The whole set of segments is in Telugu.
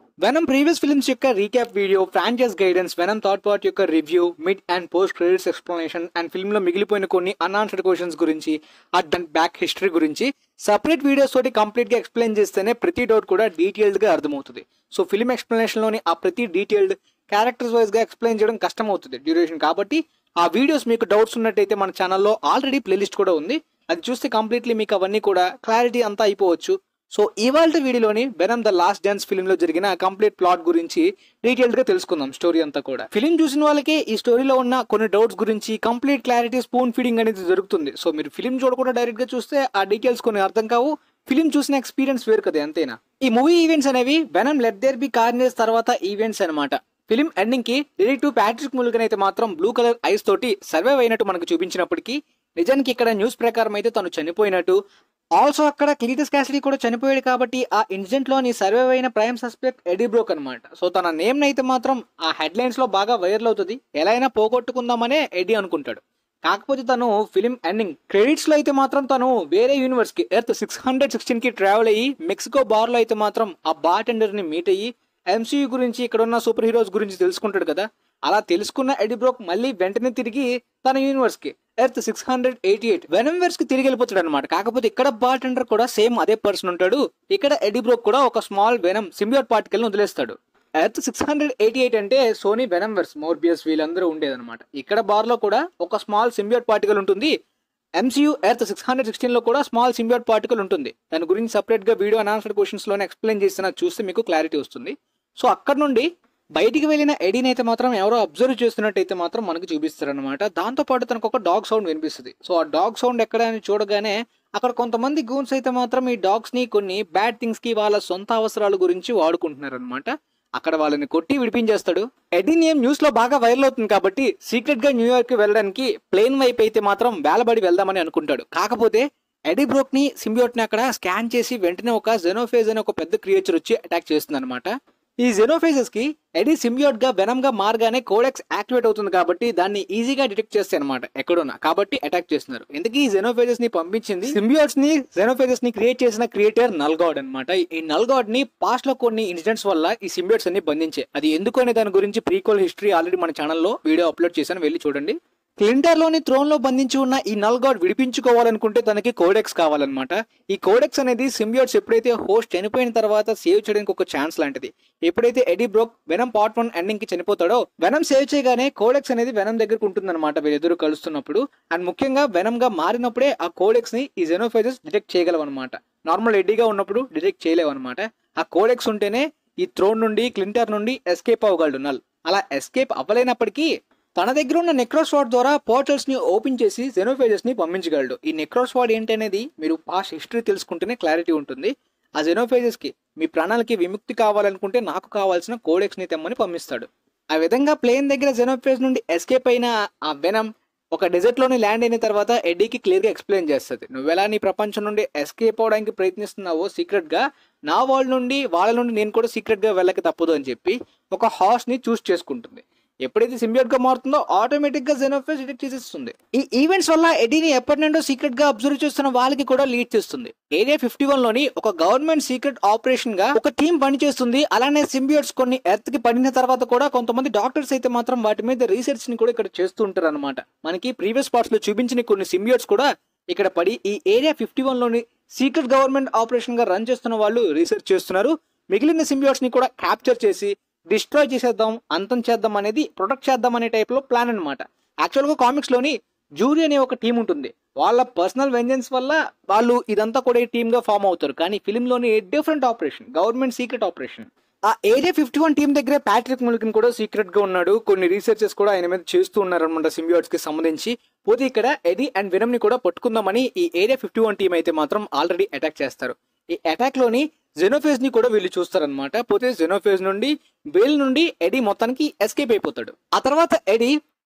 వెనం ప్రీవియస్ ఫిల్మ్స్ యొక్క recap video franchise guidance Venom third part యొక్క review mid and post credits explanation and film లో మిగిలిపోయిన కొన్ని అన్ఆన్సర్డ్ క్వశ్చన్స్ గురించి ఆ దాని బ్యాక్ హిస్టరీ గురించి సపరేట్ వీడియోస్ తోటి కంప్లీట్ గా ఎక్స్ప్లెయిన్ చేస్తేనే ప్రతి డౌట్ కూడా డీటెయిల్డ్ గా అర్థమవుతుంది సో ఫిల్మ్ ఎక్స్ప్లెనేషన్ లోని ఆ ప్రతి డీటెయిల్డ్ క్యారెక్టర్స్ వైజ్ గా ఎక్స్ప్లెయిన్ చేయడం కష్టం అవుతుంది డ్యూరేషన్ కాబట్టి ఆ వీడియోస్ మీకు డౌట్స్ ఉన్నట్టయితే మన ఛానల్లో ఆల్రెడీ ప్లేలిస్ట్ కూడా ఉంది అది చూస్తే కంప్లీట్లీ మీకు అవన్నీ కూడా క్లారిటీ అంతా అయిపోవచ్చు సో ఇవాళ వీడియోలోని Venom the last dance film లో జరిగిన కంప్లీట్ ప్లాట్ గురించి డీటెయిల్డ్ గా తెలుసుకుందాం స్టోరీ అంతా కూడా ఫిలిం చూసిన వాళ్ళకి ఈ స్టోరీలో ఉన్న కొన్ని డౌట్స్ గురించి కంప్లీట్ క్లారిటీ స్పూన్ ఫీడింగ్ అనేది జరుగుతుంది సో మీరు ఫిలిం చూడకుండా డైరెక్ట్ గా చూస్తే ఆ డీటెయిల్స్ కొన్ని అర్థం కావు ఫిలిం చూసిన ఎక్స్పీరియన్స్ వేరు కదా అంతేనా ఈ మూవీ ఈవెంట్స్ అనేవి Venom let there be carnage తర్వాత ఈవెంట్స్ అనమాట ఫిలిం ఎండింగ్ కి డైరెక్టివ్ ప్యాట్రిక్ ములుగన్ అయితే మాత్రం బ్లూ కలర్ ఐస్ తోటి సర్వైవ్ అయినట్టు మనకు చూపించినప్పటికీ నిజానికి ఇక్కడ న్యూస్ ప్రకారం అయితే తను చనిపోయినట్టు ఆల్సో అక్కడ క్లీటస్ క్యాసిడీ కూడా చనిపోయాడు కాబట్టి ఆ ఇన్సిడెంట్ లోని సర్వైవ్ అయిన ప్రైమ్ సస్పెక్ట్ ఎడీ బ్రోక్ అనమాట సో తన నేమ్ అయితే మాత్రం ఆ హెడ్లైన్స్ లో బాగా వైరల్ అవుతుంది ఎలా అయినా పోగొట్టుకుందామనే ఎడీ అనుకుంటాడు కాకపోతే తను ఫిలిం ఎండింగ్ క్రెడిట్స్ లో అయితే మాత్రం తను వేరే యూనివర్స్ కి ఎర్త్ సిక్స్ హండ్రెడ్ సిక్స్టీన్ కి ట్రావెల్ అయ్యి మెక్సికో బార్ లో అయితే మాత్రం ఆ బార్ టెండర్ ని మీట్ అయ్యి ఎంసీయూ గురించి ఇక్కడ ఉన్న సూపర్ హీరోస్ గురించి తెలుసుకుంటాడు కదా అలా తెలుసుకున్న ఎడిబ్రోక్ మళ్ళీ వెంటనే తిరిగి తన యూనివర్స్ కి Earth six hundred eighty eight Venomverse కి తిరిగి వెళ్ళిపోతాడు అనమాట కాకపోతే ఇక్కడ బార్ టెండర్ కూడా సేమ్ అదే పర్సన్ ఉంటాడు ఇక్కడ ఎడిబ్రోక్ కూడా ఒక స్మాల్ వెనం సింబియోట్ పార్టికల్ ని వదిలేస్తాడు Earth six hundred eighty eight అంటే సోనీ వెనమ్వర్స్ మోర్బియస్ వీళ్ళందరూ ఉండేదన్నమాట ఇక్కడ బార్ లో కూడా ఒక స్మాల్ సింబియోట్ పార్టికల్ ఉంటుంది MCU Earth six hundred sixteen లో కూడా స్మాల్ సింబియోట్ పార్టికల్ ఉంటుంది దాని గురించి సపరేట్ గా వీడియో అనాన్స్డ్ క్వశ్చన్స్ లోనే ఎక్స్ప్లెయిన్ చేసిన చూస్తే మీకు క్లారిటీ వస్తుంది సో అక్కడ నుండి బయటికి వెళ్ళిన ఎడీని అయితే మాత్రం ఎవరో అబ్జర్వ్ చేస్తున్నట్టయితే మాత్రం మనకు చూపిస్తారు అనమాట దాంతో పాటు తనకు ఒక డాగ్ సౌండ్ వినిపిస్తుంది సో ఆ డాగ్ సౌండ్ ఎక్కడ అని చూడగానే అక్కడ కొంతమంది గూన్స్ అయితే మాత్రం ఈ డాగ్స్ ని కొన్ని బ్యాడ్ థింగ్స్ కి వాళ్ళ సొంత అవసరాల గురించి వాడుకుంటున్నారు అనమాట అక్కడ వాళ్ళని కొట్టి విడిపించేస్తాడు ఎడీ నేమ్ న్యూస్ లో బాగా వైరల్ అవుతుంది కాబట్టి సీక్రెట్ గా న్యూయార్క్ కి వెళ్ళడానికి ప్లేన్ వైపు అయితే మాత్రం వేలబడి వెళ్దామని అనుకుంటాడు కాకపోతే ఎడీ బ్రోక్ ని సింబియోట్ ని అక్కడ స్కాన్ చేసి వెంటనే ఒక జెనోఫేజ్ అనే ఒక పెద్ద క్రియేచర్ వచ్చి అటాక్ చేస్తుంది అనమాట ఈ జెనోఫేజెస్ కి ఎడీ సింబియోట్ గా వెనమ్ గా మారగానే కోడెక్స్ యాక్టివేట్ అవుతుంది కాబట్టి దాన్ని ఈజీగా డిటెక్ట్ చేస్తాయి అనమాట ఎక్కడున్నా కాబట్టి అటాక్ చేస్తున్నారు ఎందుకు ఈ జెనోఫేజెస్ ని పంపించింది సింబియోట్స్ ని జెనోఫేజెస్ ని క్రియేట్ చేసిన క్రియేటర్ నల్గాడ్ అనమాట ఈ నల్గాడ్ ని పాస్ట్ లో కొన్ని ఇన్సిడెంట్స్ వల్ల ఈ సింబియోట్స్ అన్ని బంధించే అది ఎందుకు అనే దాని గురించి ప్రీకోల్ హిస్టరీ ఆల్రెడీ మన ఛానల్లో వీడియో అప్లోడ్ చేశాను వెళ్ళి చూడండి క్లింటర్ లోని థ్రోన్ లో బంధించి ఉన్న ఈ నల్గాడ్ విడిపించుకోవాలనుకుంటే తనకి కోడెక్స్ కావాలన్నమాట ఈ కోడెక్స్ అనేది సింబియోట్స్ ఎప్పుడైతే హోస్ట్ చనిపోయిన తర్వాత సేవ్ చేయడానికి ఒక ఛాన్స్ లాంటిది ఎప్పుడైతే Eddie Brock Venom part one ending కి చనిపోతాడో వెనం సేవ్ చేయగానే కోడెక్స్ అనేది వెనం దగ్గరకు ఉంటుందన్నమాట వీళ్ళిద్దరు కలుస్తున్నప్పుడు అండ్ ముఖ్యంగా వెనం గా మారినప్పుడే ఆ కోడెక్స్ ని ఈ జెనోఫైజెస్ డిటెక్ట్ చేయగలవు అనమాట నార్మల్ ఎడ్డీగా ఉన్నప్పుడు డిటెక్ట్ చేయలేవు అనమాట ఆ కోడెక్స్ ఉంటేనే ఈ థ్రోన్ నుండి క్లింటర్ నుండి ఎస్కేప్ అవ్వగలడు నల్ అలా ఎస్కేప్ అవ్వలేనప్పటికీ తన దగ్గర ఉన్న నెక్రోస్వాడ్ ద్వారా పోర్టల్స్ ని ఓపెన్ చేసి జెనోఫేజెస్ ని పంపించగలడు ఈ నెక్రోస్వాడ్ ఏంటనేది మీరు పాస్ట్ హిస్టరీ తెలుసుకుంటేనే క్లారిటీ ఉంటుంది ఆ జెనోఫేజెస్ కి మీ ప్రాణాలకి విముక్తి కావాలనుకుంటే నాకు కావాల్సిన కోడెక్స్ ని తెమ్మని పంపిస్తాడు ఆ విధంగా ప్లేన్ దగ్గర జెనోఫేజ్ నుండి ఎస్కేప్ అయిన ఆ వెనం ఒక డెజర్ట్ లోని ల్యాండ్ అయిన తర్వాత ఎడ్డీకి క్లియర్ గా ఎక్స్ప్లెయిన్ చేస్తుంది నువ్వెలా నీ ప్రపంచం నుండి ఎస్కేప్ అవడానికి ప్రయత్నిస్తున్నావో సీక్రెట్ గా నా వాళ్ళ నుండి వాళ్ళ నుండి నేను కూడా సీక్రెట్ గా వెళ్ళక తప్పదు అని చెప్పి ఒక హార్స్ ని చూస్ చేసుకుంటుంది ఎప్పుడైతే సింబియోట్ గా మారుతుందో ఆటోమేటిక్ గా జెనోఫేస్ డిటెక్ట్ చేసేస్తుంది ఈ ఈవెంట్స్ వల్ల ఎడీని ఎప్పటి నుండో సీక్రెట్ గా అబ్జర్వ్ చేస్తున్న వాళ్ళకి కూడా లీడ్ చేస్తుంది ఏరియా ఫిఫ్టీ వన్ లోని ఒక గవర్నమెంట్ సీక్రెట్ ఆపరేషన్ గా ఒక టీం పనిచేస్తుంది అలానే సింబియోట్స్ కొన్ని ఎర్త్ కి పడిన తర్వాత కూడా కొంతమంది డాక్టర్స్ అయితే మాత్రం వాటి మీద రీసెర్చ్ ని కూడా ఇక్కడ చేస్తూ ఉంటారు అనమాట మనకి ప్రీవియస్ పార్ట్స్ లో చూపించిన కొన్ని సింబియోట్స్ కూడా ఇక్కడ పడి ఈ ఏరియా ఫిఫ్టీ వన్ లోని సీక్రెట్ గవర్నమెంట్ ఆపరేషన్ గా రన్ చేస్తున్న వాళ్ళు రీసెర్చ్ చేస్తున్నారు మిగిలిన సింబియోట్స్ ని కూడా క్యాప్చర్ చేసి డిస్ట్రాయ్ చేసేద్దాం అంతం చేద్దాం అనేది ప్రొటెక్ట్ చేద్దాం అనే టైప్ లో ప్లాన్ అనమాట యాక్చువల్ గా కామిక్స్ లోని జూరీ అనే ఒక టీం ఉంటుంది వాళ్ళ పర్సనల్ వెంజెన్స్ వల్ల వాళ్ళు ఇదంతా కూడా టీమ్ గా ఫామ్ అవుతారు కానీ ఫిలిం లోని different operation government secret operation ఆ ఏరియా ఫిఫ్టీ వన్ టీం దగ్గర ప్యాట్రిక్ ముల్కిన్ కూడా సీక్రెట్ గా ఉన్నాడు కొన్ని రీసెర్చెస్ కూడా ఆయన మీద చేస్తూ ఉన్నారు అనమాట సింబియోట్స్ కి సంబంధించి పోతే ఇక్కడ ఎడీ అండ్ వినమ్ ని కూడా పట్టుకుందామని ఈ ఏరియా ఫిఫ్టీ వన్ టీం అయితే మాత్రం ఆల్రెడీ అటాక్ చేస్తారు ఈ అటాక్ లోని జెనోఫేజ్ ని కూడా వీళ్ళు చూస్తారనమాట పోతే జెనోఫేజ్ నుండి వేల్ నుండి ఎడీ మొత్తానికి ఎస్కేప్ అయిపోతాడు ఆ తర్వాత ఎడీ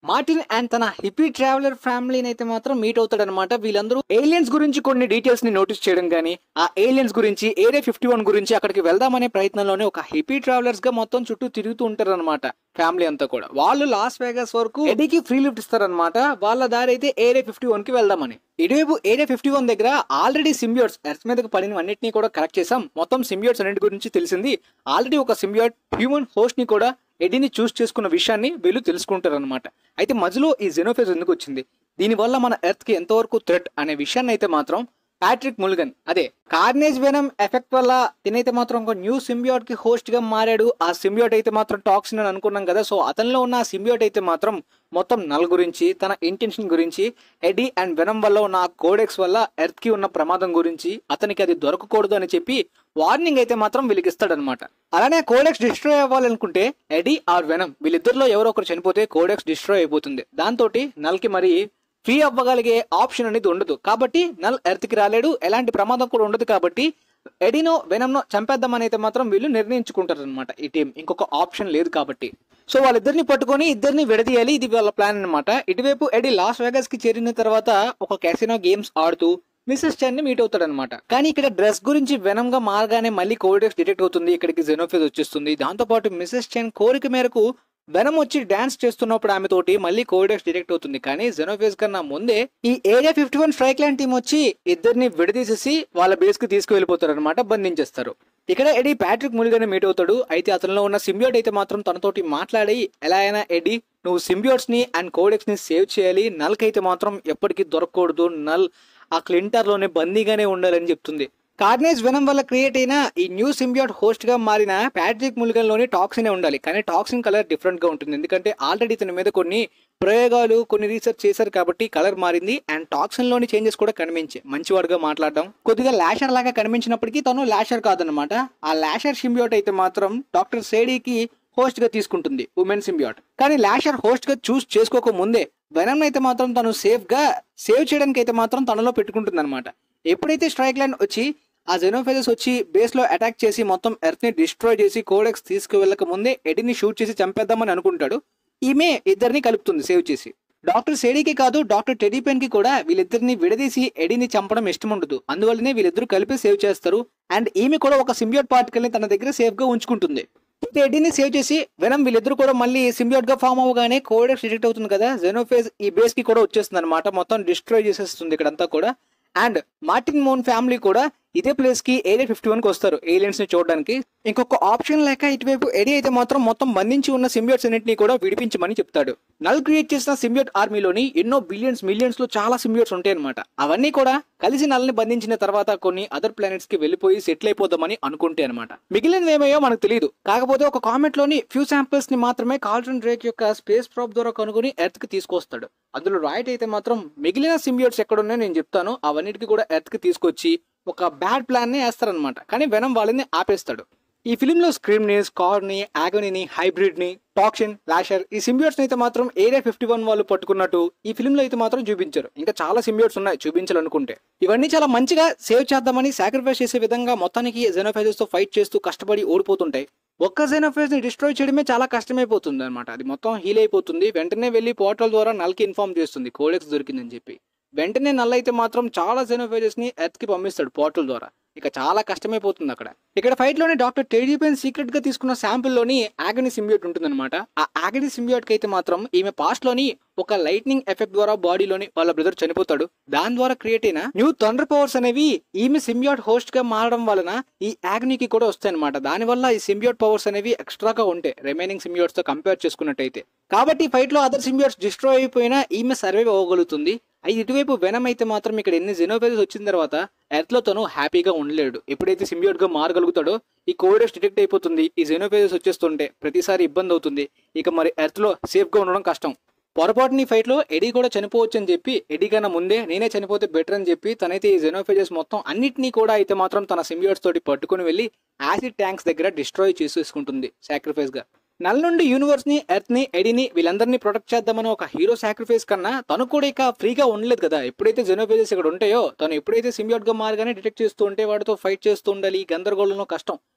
మార్టిన్ అండ్ తన హిపీ ట్రావెలర్ ఫ్యామిలీని అయితే మాత్రం మీట్ అవుతాడనమాట వీళ్ళందరూ ఏలియన్స్ గురించి కొన్ని డీటెయిల్స్ ని నోటీస్ చేయడం గానీ ఆ ఏలియన్స్ గురించి ఏరియా ఫిఫ్టీ వన్ గురించి అక్కడికి వెళ్దామనే ప్రయత్నంలోనే ఒక హిపీ ట్రావెలర్స్ గా మొత్తం చుట్టూ తిరుగుతూ ఉంటారన్నమాట ఫ్యామిలీ అంతా కూడా వాళ్ళు లాస్ వేగస్ వరకు ఎడీకి ఫ్రీ లిఫ్ట్ ఇస్తారనమాట వాళ్ళ దారి అయితే ఏరియా ఫిఫ్టీ వన్ కి వెళ్దామని ఇటువైపు ఏరియా ఫిఫ్టీ వన్ దగ్గర ఆల్రెడీ సింబియోట్స్ ఎర్త్ మీదకి పడినవన్నిటిని కూడా కరెక్ట్ చేసాం మొత్తం సింబియోట్స్ అన్నిటి గురించి తెలిసింది ఆల్రెడీ ఒక సింబియోట్ హ్యూమన్ హోస్ట్ ని కూడా ఎడీని చూస్ చేసుకున్న విషయాన్ని వీళ్ళు తెలుసుకుంటారు అనమాట అయితే మధ్యలో ఈ జెనోఫేజ్ ఎందుకు వచ్చింది దీనివల్ల మన ఎర్త్ కి ఎంతవరకు థ్రెట్ అనే విషయాన్ని అయితే మాత్రం ప్యాట్రిక్ ముల్గన్ అదే కార్నేజ్ వెనం ఎఫెక్ట్ వల్ల తినైతే మాత్రం ఒక న్యూ సింబియోట్ కి హోస్ట్ గా మారాడు ఆ సింబియోట్ అయితే మాత్రం టాక్సిన్ అని అనుకున్నాం కదా సో అతనిలో ఉన్న ఆ సింబియోట్ అయితే మాత్రం మొత్తం నల్ గురించి తన ఇంటెన్షన్ గురించి ఎడీ అండ్ వెనం వల్ల ఉన్న ఆ కోడెక్స్ వల్ల ఎర్త్ కి ఉన్న ప్రమాదం గురించి అతనికి అది దొరకకూడదు అని చెప్పి వార్నింగ్ అయితే మాత్రం వీళ్ళకి ఇస్తాడనమాట అలానే కోడెక్స్ డిస్ట్రాయ్ అవ్వాలనుకుంటే ఎడీ ఆర్ వెనం వీళ్ళిద్దరిలో ఎవరో ఒకరు చనిపోతే కోడెక్స్ డిస్ట్రాయ్ అయిపోతుంది దాంతో నల్కి మరి ఫ్రీ అవ్వగలిగే ఆప్షన్ అనేది ఉండదు కాబట్టి నల్ ఎర్త్ కి రాలేడు ఎలాంటి ప్రమాదం కూడా ఉండదు కాబట్టి ఎడినో వెనంనో చంపేద్దామని అయితే మాత్రం వీళ్ళు నిర్ణయించుకుంటారు అనమాట ఈ టీం ఇంకొక ఆప్షన్ లేదు కాబట్టి సో వాళ్ళిద్దరిని పట్టుకొని ఇద్దరిని విడదీయాలి ఇది వాళ్ళ ప్లాన్ అనమాట ఇటువైపు ఎడి లాస్ వేగస్ కి చేరిన తర్వాత ఒక క్యాసినో గేమ్స్ ఆడుతూ మిస్సెస్ చెన్ ని మీట్ అవుతాడు అనమాట కానీ ఇక్కడ డ్రెస్ గురించి వెనం గా మారగానే మళ్ళీ కోవిడెక్స్ డిటెక్ట్ అవుతుంది ఇక్కడికి జెనోఫేజ్ వచ్చేస్తుంది దాంతో పాటు మిస్సెస్ చెన్ కోరిక మేరకు వెనం వచ్చి డాన్స్ చేస్తున్నప్పుడు ఆమె తోటి మళ్ళీ కోవిడెక్స్ డిటెక్ట్ అవుతుంది కానీ జెనోఫేజ్ కన్నా ముందే ఈ area fifty one Strickland team వచ్చి ఇద్దరిని విడదీసేసి వాళ్ళ బేస్ కి తీసుకువెళ్ళిపోతారు అనమాట బంధించేస్తారు ఇక్కడ ఎడీ ప్యాట్రిక్ ములిగానే మీట్ అవుతాడు అయితే అతనిలో ఉన్న సింబియోట్ అయితే మాత్రం తనతోటి మాట్లాడి ఎలా అయినా ఎడీ నువ్వు సింబియోట్స్ ని అండ్ కోడెక్స్ ని సేవ్ చేయాలి నల్కి అయితే మాత్రం ఎప్పటికీ దొరకకూడదు నల్ ఆ క్లింటర్ లోనే బందీగానే ఉండాలని చెప్తుంది కార్నేజ్ వెనం వల్ల క్రియేట్ అయిన ఈ న్యూ సింబియోట్ హోస్ట్ గా మారిన ప్యాట్రిక్ ములిగన్ లోని టాక్సిన్ ఉండాలి కానీ టాక్సిన్ కలర్ డిఫరెంట్ గా ఉంటుంది ఎందుకంటే ఆల్రెడీ ఇతని మీద కొన్ని ప్రయోగాలు కొన్ని రీసెర్చ్ చేశారు కాబట్టి కలర్ మారింది అండ్ టాక్సిన్ లోని చేంజెస్ కూడా కనిపించాయి మంచివాడుగా మాట్లాడడం కొద్దిగా లాషర్ లాగా కనిపించినప్పటికీ తను లాషర్ కాదనమాట ఆ లాషర్ సింబియోట్ అయితే మాత్రం డాక్టర్ సేడీకి హోస్ట్ గా తీసుకుంటుంది ఉమెన్ సింబియాట్ కానీ లాషర్ హోస్ట్ గా చూస్ చేసుకోక ముందే వెనమ్ అయితే మాత్రం తను సేఫ్ గా సేవ్ చేయడానికి అయితే మాత్రం తనలో పెట్టుకుంటుంది అనమాట ఎప్పుడైతే స్ట్రైక్ లైన్ వచ్చి ఆ జెనోఫేజెస్ వచ్చి బేస్ లో అటాక్ చేసి మొత్తం ఎర్త్ ని డిస్ట్రాయ్ చేసి కోడెక్స్ తీసుకువెళ్ళక ముందే ఎడిని షూట్ చేసి చంపేద్దామని అనుకుంటాడు ఈమె ఇద్దరిని కలుపుతుంది సేవ్ చేసి డాక్టర్ సేడీకి కాదు డాక్టర్ టెడీపెన్ కి కూడా వీళ్ళిద్దరిని విడదీసి ఎడీని చంపడం ఇష్టం ఉండదు అందువల్లనే వీళ్ళిద్దరు కలిపి సేవ్ చేస్తారు అండ్ ఈమె కూడా ఒక సింబియోట్ పార్టికల్ ని తన దగ్గర సేఫ్ గా ఉంచుకుంటుంది అయితే ఎడీని సేవ్ చేసి వెనం వీళ్ళిద్దరు కూడా మళ్ళీ సింబియోట్ గా ఫామ్ అవ్వగానే కోడెక్స్ డిటెక్ట్ అవుతుంది కదా జెనోఫేజ్ ఈ బేస్ కి కూడా వచ్చేస్తుంది అనమాట మొత్తం డిస్ట్రాయ్ చేసేస్తుంది ఇక్కడంతా కూడా అండ్ మార్టిన్ మోన్ ఫ్యామిలీ కూడా ఇదే ప్లేస్ కి ఏరియా ఫిఫ్టీ వన్ కి వస్తారు ఏలియన్స్ ని చూడడానికి ఇంకొక ఆప్షన్ లేక ఇటువైపు ఎడి అయితే మాత్రం మొత్తం బంధించి ఉన్న సింబియోట్స్ అన్నింటినీ కూడా విడిపించమని చెప్తాడు నల్ క్రియేట్ చేసిన సింబియోట్ ఆర్మీలోని ఎన్నో బిలియన్స్ మిలియన్స్ లో చాలా సింబియోట్స్ ఉంటాయి అనమాట అవన్నీ కూడా కలిసి నల్ని బంధించిన తర్వాత కొన్ని అదర్ ప్లానెట్స్ కి వెళ్ళిపోయి సెటిల్ అయిపోదామని అనుకుంటే అనమాట మిగిలినవి ఏమయ్యో మనకు తెలియదు కాకపోతే ఒక కామెంట్ లోని ఫ్యూ శాంపిల్స్ ని మాత్రమే కాల్టన్ డ్రేక్ యొక్క స్పేస్ ప్రాప్ ద్వారా కనుగొని ఎర్త్ కి తీసుకొస్తాడు అందులో రాయిట్ అయితే మాత్రం మిగిలిన సింబియోట్స్ ఎక్కడున్నాయో నేను చెప్తాను అవన్నిటికీ కూడా ఎర్త్ కి తీసుకొచ్చి ఒక బ్యాడ్ ప్లాన్ ని వేస్తారనమాట కానీ వెనం వాళ్ళని ఆపేస్తాడు ఈ ఫిలిం లో స్క్రీమ్ ని స్కార్ ని ఆగోని హైబ్రిడ్ ని టాక్సిన్ లాషర్ ఈ సింబియోట్స్ అయితే మాత్రం ఏరియా ఫిఫ్టీ వన్ వాళ్ళు పట్టుకున్నట్టు ఈ ఫిలిం లో అయితే మాత్రం చూపించారు ఇంకా చాలా సింబియోట్స్ ఉన్నాయి చూపించాలనుకుంటే ఇవన్నీ చాలా మంచిగా సేవ్ చేద్దామని సాక్రిఫైస్ చేసే విధంగా మొత్తానికి జెనోఫైజెస్ తో ఫైట్ చేస్తూ కష్టపడి ఓడిపోతుంటాయి ఒక్క జెనోఫైజ్ ని డిస్ట్రాయ్ చేయడమే చాలా కష్టమైపోతుంది అనమాట అది మొత్తం హీల్ అయిపోతుంది వెంటనే వెళ్ళి పోర్టల్ ద్వారా నల్కి ఇన్ఫార్మ్ చేస్తుంది కోడెక్స్ దొరికిందని చెప్పి వెంటనే నల్ల అయితే మాత్రం చాలా జెనోఫైజెస్ ని ఎర్త్ కి పంపిస్తాడు పోర్టల్ ద్వారా ఇక చాలా కష్టమైపోతుంది అక్కడ ఇక్కడ ఫైట్ లోనే డాక్టర్ టెడీపెన్ సీక్రెట్ గా తీసుకున్న శాంపిల్ లోని ఆగని సింబియోట్ ఉంటుందన్నమాట ఆ ఆగని సింబియోట్ కి అయితే మాత్రం ఈమె పాస్ట్ లోని ఒక లైట్నింగ్ ఎఫెక్ట్ ద్వారా బాడీలోని వాళ్ళ బ్రదర్ చనిపోతాడు దాని ద్వారా క్రియేట్ అయిన న్యూ థండర్ పవర్స్ అనేవి ఈమె సింబియోట్ హోస్ట్ గా మారడం వలన ఈ ఆగ్నికి కూడా వస్తాయన్నమాట దాని వల్ల ఈ సింబియోట్ పవర్స్ అనేవి ఎక్స్ట్రాగా ఉంటాయి రిమైనింగ్ సింబియోట్స్ తో కంపేర్ చేసుకున్నట్టయితే కాబట్టి ఫైట్ లో అదర్ సింబియోట్స్ డిస్ట్రాయ్ అయిపోయినా ఈమె సర్వైవ్ అవ్వగలుగుతుంది అయితే ఇటువైపు వెనం అయితే మాత్రం ఇక్కడ ఎన్ని జెనోఫేజెస్ వచ్చిన తర్వాత ఎర్త్ లో తను హ్యాపీగా ఉండలేడు ఎప్పుడైతే సింబియోట్ గా మారగలుగుతాడో ఈ కోవిడెస్ డిటెక్ట్ అయిపోతుంది ఈ జెనోఫేజెస్ వచ్చేస్తుంటే ప్రతిసారి ఇబ్బంది అవుతుంది ఇక మరి ఎర్త్ లో సేఫ్ గా ఉండడం కష్టం పొరపాటుని ఫైట్ లో ఎడీ కూడా చనిపోవచ్చు అని చెప్పి ఎడీ కన్నా ముందే నేనే చనిపోతే బెటర్ అని చెప్పి తనైతే ఈ జెనోఫేజెస్ మొత్తం అన్నిటినీ కూడా అయితే మాత్రం తన సింబియోట్స్ తోటి పట్టుకుని వెళ్ళి యాసిడ్ ట్యాంక్స్ దగ్గర డిస్ట్రాయ్ చేసేసుకుంటుంది సాక్రిఫైస్ గా నల్ నుండి యూనివర్స్ ని ఎర్త్ ని ఎడిని వీళ్ళందరినీ ప్రొటెక్ట్ చేద్దామని ఒక హీరో సాక్రిఫైస్ కన్నా తను కూడా ఇక ఫ్రీగా ఉండలేదు కదా ఎప్పుడైతే జెనోఫేజెస్ ఇక్కడ ఉంటాయో తను ఎప్పుడైతే సింబియోట్ గా మారగానే డిటెక్ట్ చేస్తూ ఉంటే వాడితో ఫైట్ చేస్తూ ఉండాలి ఈ గందరగోళంలో కష్టం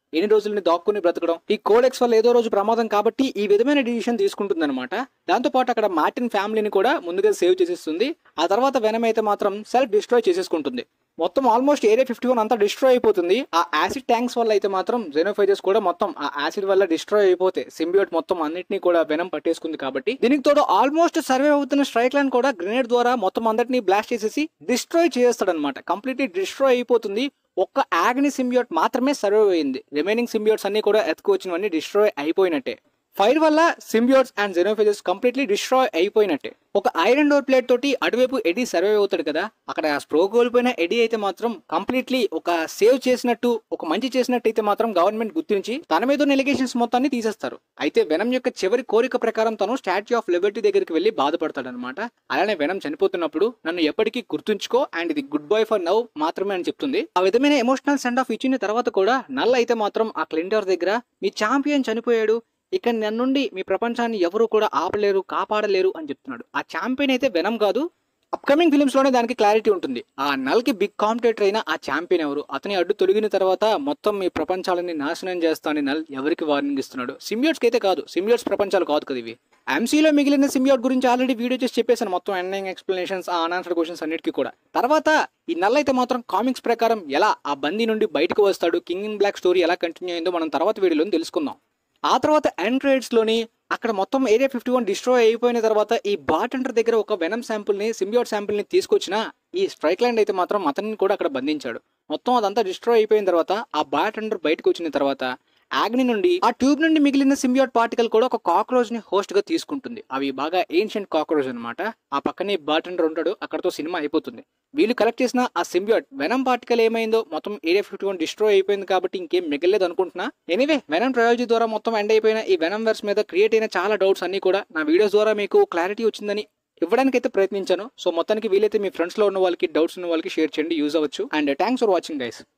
ఎన్ని రోజులని దాక్కుని బ్రతకడం ఈ కోడెక్స్ వల్ల ఏదో రోజు ప్రమాదం కాబట్టి ఈ విధమైన డిసిషన్ తీసుకుంటుందన్నమాట దాంతో పాటు అక్కడ మార్టిన్ ఫ్యామిలీని కూడా ముందుగా సేవ్ చేసేస్తుంది ఆ తర్వాత వెనమ్ అయితే మాత్రం సెల్ఫ్ డిస్ట్రాయ్ చేసేసుకుంటుంది మొత్తం ఆల్మోస్ట్ ఏరియా ఫిఫ్టీ వన్ అంతా డిస్ట్రాయ్ అయిపోతుంది ఆ యాసిడ్ ట్యాంక్స్ వల్ల అయితే మాత్రం జెనోఫైజెస్ కూడా మొత్తం ఆ యాసిడ్ వల్ల డిస్ట్రాయ్ అయిపోతే సింబియోట్ మొత్తం అన్నిటిని కూడా వెనం పట్టేసుకుంది కాబట్టి దీనికి తోడు ఆల్మోస్ట్ సర్వే అవుతున్న స్ట్రైక్ లైన్ కూడా గ్రెనేడ్ ద్వారా మొత్తం అందరినీ బ్లాస్ట్ చేసేసి డిస్ట్రాయ్ చేస్తాడనమాట కంప్లీట్లీ డిస్ట్రాయ్ అయిపోతుంది ఒక్క యాగ్ని సింబియోట్ మాత్రమే సర్వే అయింది రిమైనింగ్ సింబియోట్స్ అన్ని కూడా ఎత్తుకు వచ్చినవన్నీ డిస్ట్రాయ్ అయిపోయినట్టే ఫైర్ వల్ల symbiotes and Xenophages completely destroy అయిపోయినట్టే ఒక ఐరన్ డోర్ ప్లేట్ తోటి అటువైపు ఎడీ సర్వే అవుతాడు కదా అక్కడ స్ప్రో కోల్పోయిన ఎడీ అయితే మాత్రం కంప్లీట్లీ ఒక సేవ్ చేసినట్టు ఒక మంచి చేసినట్టు అయితే మాత్రం గవర్నమెంట్ గుర్తించి తన మీద ఉన్న ఎలిగేషన్స్ మొత్తాన్ని తీసేస్తారు అయితే వెనం యొక్క చివరి కోరిక ప్రకారం తను స్టాచ్యూ ఆఫ్ లిబర్టీ దగ్గరికి వెళ్లి బాధపడతాడు అనమాట అలానే వెనం చనిపోతున్నప్పుడు నన్ను ఎప్పటికీ గుర్తుంచుకో అండ్ ఇది గుడ్ బాయ్ ఫర్ నవ్ మాత్రమే అని చెప్తుంది ఆ విధమైన ఎమోషనల్ సెండ్ ఆఫ్ ఇచ్చిన తర్వాత కూడా నల్ల అయితే మాత్రం ఆ క్లిండర్ దగ్గర మీ ఛాంపియన్ చనిపోయాడు ఇక నన్నుండి మీ ప్రపంచాన్ని ఎవరు కూడా ఆపలేరు కాపాడలేరు అని చెప్తున్నాడు ఆ ఛాంపియన్ అయితే వెనం కాదు అప్కమింగ్ ఫిలిమ్స్ లోనే దానికి క్లారిటీ ఉంటుంది ఆ నల్కి బిగ్ కాంపిటేటర్ అయిన ఆ ఛాంపియన్ ఎవరు అతని అడ్డు తొలగిన తర్వాత మొత్తం మీ ప్రపంచాలని నాశనం చేస్తానని నల్ ఎవరికి వార్నింగ్ ఇస్తున్నాడు సింబియోట్స్ అయితే కాదు సింబియోట్స్ ప్రపంచాలు కాదు కదా ఇవి ఎంసీలో మిగిలిన సింబియోట్ గురించి ఆల్రెడీ వీడియో చేసి చెప్పేశాను మొత్తం ఎండింగ్ ఎక్స్ప్లెనేషన్స్ ఆ అనాన్సర్డ్ క్వశ్చన్స్ అన్నిటికీ కూడా తర్వాత ఈ నల్ల అయితే మాత్రం కామిక్స్ ప్రకారం ఎలా ఆ బందీ నుండి బయటకు వస్తాడు కింగ్ ఇన్ బ్లాక్ స్టోరీ ఎలా కంటిన్యూ అయిందో మనం తర్వాత వీడియోలో తెలుసుకుందాం ఆ తర్వాత ఎండ్ ట్రేడ్స్ లోని అక్కడ మొత్తం ఏరియా ఫిఫ్టీ వన్ డిస్ట్రాయ్ అయిపోయిన తర్వాత ఈ బాటెండర్ దగ్గర ఒక వెనం శాంపుల్ ని సింబియోట్ శాంపుల్ ని తీసుకొచ్చిన ఈ స్ట్రైక్ ల్యాండ్ అయితే మాత్రం అతన్ని కూడా అక్కడ బంధించాడు మొత్తం అదంతా డిస్ట్రాయ్ అయిపోయిన తర్వాత ఆ బాటెండర్ బయటకు వచ్చిన తర్వాత యాగ్ని నుండి ఆ ట్యూబ్ నుండి మిగిలిన సింబియోట్ పార్టికల్ కూడా ఒక కాక్రోచ్ ని హోస్ట్ గా తీసుకుంటుంది అవి బాగా ఏన్షియంట్ కాక్రోచ్ అనమాట ఆ పక్కనే బాటెండర్ ఉంటాడు అక్కడతో సినిమా అయిపోతుంది వీళ్ళు కలెక్ట్ చేసిన ఆ సింబియోట్ వెనం పార్టికల్ ఏమైందో మొత్తం ఏరియా ఫిఫ్టీ వన్ డిస్ట్రాయ్ అయిపోయింది కాబట్టి ఇంకేం మిగలేదు అనుకుంటున్నా ఎనీవే వెనం ట్రయాలజీ ద్వారా మొత్తం ఎండ్ అయిపోయిన ఈ వెనం వెర్స్ మీద క్రియేట్ అయిన చాలా డౌట్స్ అన్ని కూడా నా వీడియోస్ ద్వారా మీకు క్లారిటీ వచ్చిందని ఇవ్వడానికి అయితే ప్రయత్నించాను సో మొత్తానికి వీలైతే మీ ఫ్రెండ్స్ లో ఉన్న వాళ్ళకి డౌట్స్ ఉన్న వాళ్ళకి షేర్ చేయండి యూజ్ అవ్వచ్చు and thanks for watching guys